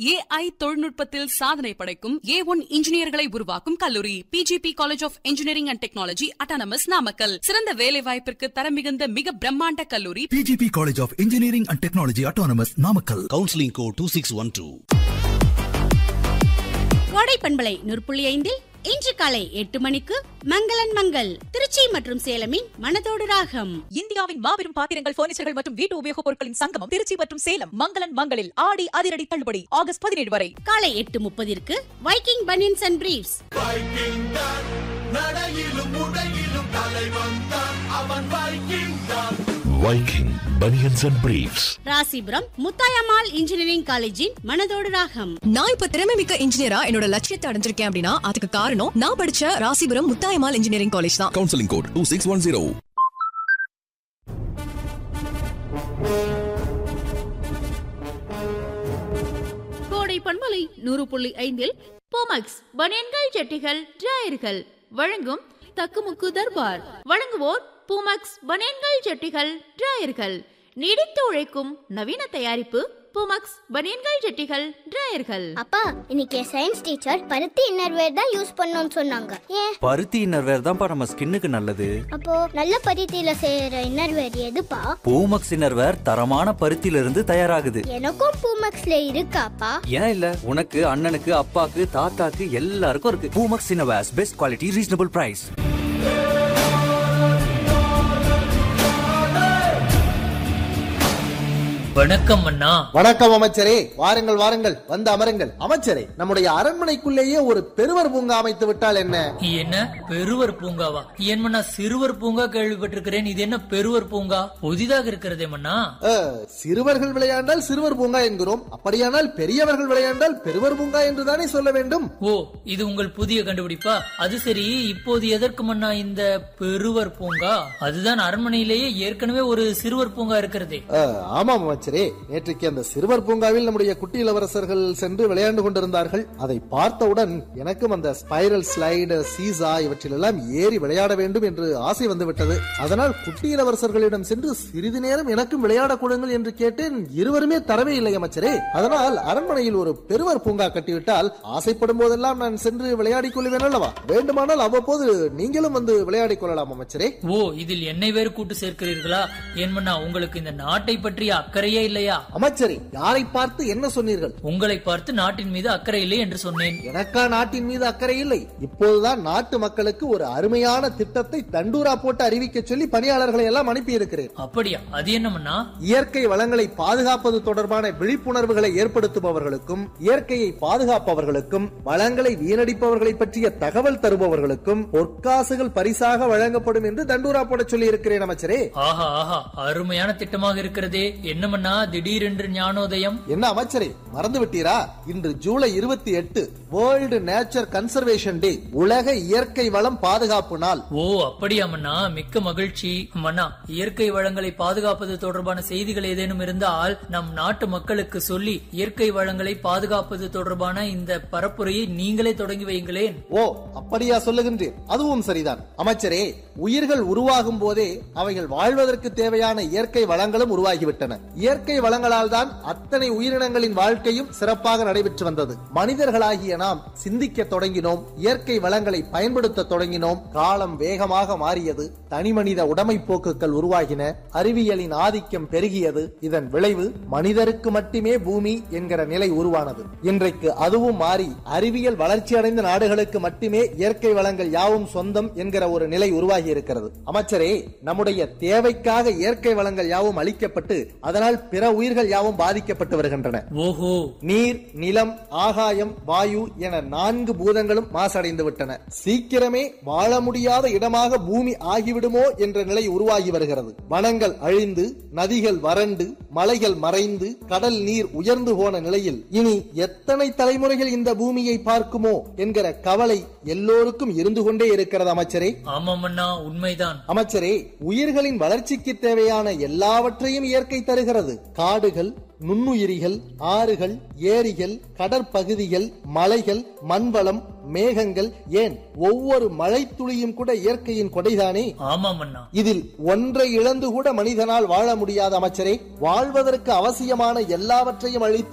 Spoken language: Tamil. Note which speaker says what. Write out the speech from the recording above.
Speaker 1: ஏஐ தொழில்நுட்பத்தில் சாதனை படைக்கும் ஏ ஒன் இன்ஜினியர்களை உருவாக்கும் கல்லூரி PGP college of engineering and technology autonomous Namakkal சிறந்த வேலை வாய்ப்பிற்கு தரம் மிகுந்த மிக பிரம்மாண்ட கல்லூரி
Speaker 2: PGP College of Engineering and Technology Autonomous Namakkal.
Speaker 3: Counselling code two six one two
Speaker 4: Kodai பண்பலை நூற்புள்ளி ஐந்தில் இன்று காலை எட்டு மணிக்கு மங்களன் மங்கள் திருச்சி மற்றும் சேலமின் மனதோடு ராகம்
Speaker 5: இந்தியாவின் மாபெரும் பாத்திரங்கள் பர்னிச்சர்கள் மற்றும் வீட்டு உபயோகப் பொருட்களின் சங்கமம் திருச்சி மற்றும் சேலம் மங்களன் மங்களில் ஆடி அதிரடி தள்ளுபடி ஆகஸ்ட் பதினேழு வரை
Speaker 4: காலை எட்டு முப்பதிற்கு Viking banians and briefs
Speaker 6: Viking Bunions and Briefs.
Speaker 4: Rasipuram Muthayammal engineering காலேஜின் மனதோடு ராகம்
Speaker 5: நான் இப்ப திறமை மிக்க இன்ஜினியரா என்னோட லட்சியத்தை அடைஞ்சிருக்கேன் அப்படின்னா அதுக்கு காரணம் நான் படிச்ச ராசிபுரம் முத்தாயம்மாள் இன்ஜினியரிங் காலேஜ் தான்
Speaker 6: Counseling code 2610.
Speaker 7: கோடை பண்பலை நூறு புள்ளி ஐந்தில் போமக்ஸ் பனியன்கள் ஜட்டிகள் டிராயர்கள் வழங்கும் தக்குமுக்கு தர்பார் வழங்குவோர் பூமக்ஸ் பனியன்கள் ஜட்டிகள் டிராயர்கள் நீடித்து உழைக்கும் நவீன தயாரிப்பு பூமக்ஸ் பனியன்கள் ஜட்டிகள் டிராயர்கள்
Speaker 8: அப்பா இன்னைக்கு சயின்ஸ் டீச்சர் பருத்தி இன்னர்வேர் தான் யூஸ் பண்ணணும்னு சொன்னாங்க ஏன்
Speaker 9: பருத்தி இன்னர்வேர் தான்ப்பா நம்ம ஸ்கின்னுக்கு நல்லது
Speaker 8: அப்போ நல்ல பருத்தியில செய்யற இன்னர்வேர் எதுப்பா
Speaker 9: பூமக்ஸ் இன்னர்வேர் தரமான பருத்தியில இருந்து தயாராகுது
Speaker 8: எனக்கும் பூமக்ஸ்ல இருக்காப்பா
Speaker 9: ஏன் இல்ல உனக்கு அண்ணனுக்கு அப்பாக்கு தாத்தாக்கு எல்லாருக்கும் இருக்கு Poomex innerwears best quality reasonable price
Speaker 10: வணக்கம் அண்ணா
Speaker 11: வணக்கம் அமைச்சரே வாருங்கள் வாருங்கள் வந்து அமருங்கள் அமைச்சரே நம்முடைய அரண்மனைக்குள்ளேயே ஒரு பெருவர் பூங்கா அமைத்து விட்டால் என்ன
Speaker 10: என்ன பெருவர் பூங்காவா ஏன் மண்ணா சிறுவர் பூங்கா கேள்விப்பட்டிருக்கிறேன் இது என்ன பெருவர் பூங்கா புதிதாக இருக்கிறதே மண்ணா
Speaker 11: அஹ், சிறுவர்கள் விளையாண்டால் சிறுவர் பூங்கா என்கிறோம் அப்படியானால் பெரியவர்கள் விளையாண்டால் பெருவர் பூங்கா என்றுதானே சொல்ல வேண்டும்
Speaker 10: ஓ இது உங்கள் புதிய கண்டுபிடிப்பா அது சரி இப்போது எதற்கு மண்ணா இந்த பெருவர் பூங்கா அதுதான் அரண்மனையிலேயே ஏற்கனவே ஒரு சிறுவர் பூங்கா இருக்கிறதே
Speaker 11: அஹ், ஆமாம் அமைச்சரே நேற்றைக்கு அந்த சிறுவர் பூங்காவில் நம்முடைய குட்டி இளவரசர்கள் சென்று விளையாண்டு கொண்டிருந்தார்கள் அதை பார்த்தவுடன் எனக்கும் அந்த ஸ்பைரல் ஸ்லைடு சீசா இவற்றிலெல்லாம் ஏறி விளையாட வேண்டும் என்று ஆசை வந்து விட்டது அதனால் குட்டி இளவரசர்களிடம் சென்று சிறிது நேரம் எனக்கும் விளையாட கொடுங்கள் என்று கேட்டேன் இருவருமே தரவே இல்லை அமைச்சரே அதனால் அரண்மனையில் ஒரு பெருவர் பூங்கா கட்டிவிட்டால் ஆசைப்படும் போதெல்லாம் நான் சென்று விளையாடிக் கொள்வேன் அல்லவா வேண்டுமானால் அவ்வப்போது நீங்களும் வந்து விளையாடிக் கொள்ளலாம் அமைச்சரே
Speaker 10: ஓ இதில் என்னை வேறு கூட்டு சேர்க்கிறீர்களா ஏன் மண்ணா உங்களுக்கு இந்த நாட்டை பற்றிய அக்கறையே இல்லையா
Speaker 11: அமைச்சரே யாரை பார்த்து என்ன சொன்னீர்கள்
Speaker 10: உங்களை பார்த்து நாட்டின் மீது அக்கறை இல்லை என்று சொன்னேன்
Speaker 11: எனக்கா நாட்டின் மீது அக்கறை இல்லை இப்போதுதான் நாட்டு மக்களுக்கு ஒரு அருமையான திட்டத்தை தண்டூரா போட்டு அறிவிக்க சொல்லி பணியாளர்களை எல்லாம் அனுப்பி இருக்கிறேன்
Speaker 10: அப்படியா அது என்ன மண்ணா
Speaker 11: இயற்கை வளங்களை பாதுகாப்பது தொடர்பான விழிப்புணர்வுகளை ஏற்படுத்துபவர்களுக்கும் இயற்கையை பாதுகாப்பவர்களுக்கும் வளங்களை வீணடிப்பவர்களை பற்றிய தகவல் தருபவர்களுக்கும் பொற்காசுகள் பரிசாக வழங்கப்படும் என்று தண்டூரா போட சொல்லி இருக்கிறேன் அமைச்சரே
Speaker 10: ஆஹா ஆஹா அருமையான திட்டமாக இருக்கிறதே என்ன மண்ணா திடீரென்று ஞானோதயம்
Speaker 11: என்ன அமைச்சரே மறந்து விட்டீரா இன்று ஜூலை இருபத்தி எட்டு வேர்ல்டு நேச்சர் கன்சர்வேஷன் டே உலக இயற்கை வளம் பாதுகாப்பு நாள்
Speaker 10: ஓ அப்படியா மன்னா மிக்க மகிழ்ச்சி மன்னா இயற்கை வளங்களை பாதுகாப்பது தொடர்பான செய்திகள் ஏதேனும் இருந்தால் நம் நாட்டு மக்களுக்கு சொல்லி இயற்கை வளங்களை பாதுகாப்பது தொடர்பான இந்த பரப்புரையை நீங்களே தொடங்கி வையுங்களேன்
Speaker 11: ஓ அப்படியா சொல்லுகின்றேன் அதுவும் சரிதான் அமைச்சரே உயிர்கள் உருவாகும் போதே அவைகள் வாழ்வதற்கு தேவையான இயற்கை வளங்களும் உருவாகிவிட்டன இயற்கை வளங்களால் தான் அத்தனை உயிரினங்களின் வாழ்க்கையும் சிறப்பாக நடைபெற்று வந்தது மனிதர்களாகிய நாம் சிந்திக்க தொடங்கினோம் இயற்கை வளங்களை பயன்படுத்த தொடங்கினோம் காலம் வேகமாக மாறியது தனிமனித உடைமை போக்குகள் உருவாகின அறிவியலின் ஆதிக்கம் பெருகியது இதன் விளைவு மனிதருக்கு மட்டுமே பூமி என்கிற நிலை உருவானது இன்றைக்கு அதுவும் மாறி அறிவியல் வளர்ச்சியடைந்த நாடுகளுக்கு மட்டுமே இயற்கை வளங்கள் யாவும் சொந்தம் என்கிற ஒரு நிலை உருவாகி இருக்கிறது அமைச்சரே நம்முடைய தேவைக்காக இயற்கை வளங்கள் யாவும் அளிக்கப்பட்டு அதனால் பிற உயிர்கள் யாவும் பாதிக்கப்பட்டு வருகின்றன
Speaker 10: ஓஹோ
Speaker 11: நீர் நிலம் ஆகாயம் வாயு என நான்கு பூதங்களும் மாசடைந்து விட்டன சீக்கிரமே வாழ முடியாத இடமாக பூமி ஆகிவிடுமோ என்ற நிலை உருவாகி வருகிறது வனங்கள் அழிந்து நதிகள் வறண்டு மலைகள் மறைந்து கடல் நீர் உயர்ந்து போன நிலையில் இனி எத்தனை தலைமுறைகள் இந்த பூமியை பார்க்குமோ என்கிற கவலை எல்லோருக்கும் இருந்து கொண்டே இருக்கிறது அமைச்சரே
Speaker 10: ஆமா மன்னா உண்மைதான்
Speaker 11: அமைச்சரே உயிர்களின் வளர்ச்சிக்கு தேவையான எல்லாவற்றையும் இயற்கை தருகிறது காடுகள் நுண்ணுயிரிகள் ஆறுகள் ஏரிகள் கடற்பகுதிகள் மலைகள் மண்வளம் மேகங்கள் ஏன் ஒவ்வொரு மழைத்துளியும் கூட இயற்கையின் கொடைதானே
Speaker 10: ஆமா மன்னா
Speaker 11: இதில் ஒன்றை இழந்து கூட மனிதனால் வாழ முடியாத அமைச்சரே வாழ்வதற்கு அவசியமான எல்லாவற்றையும் அழித்து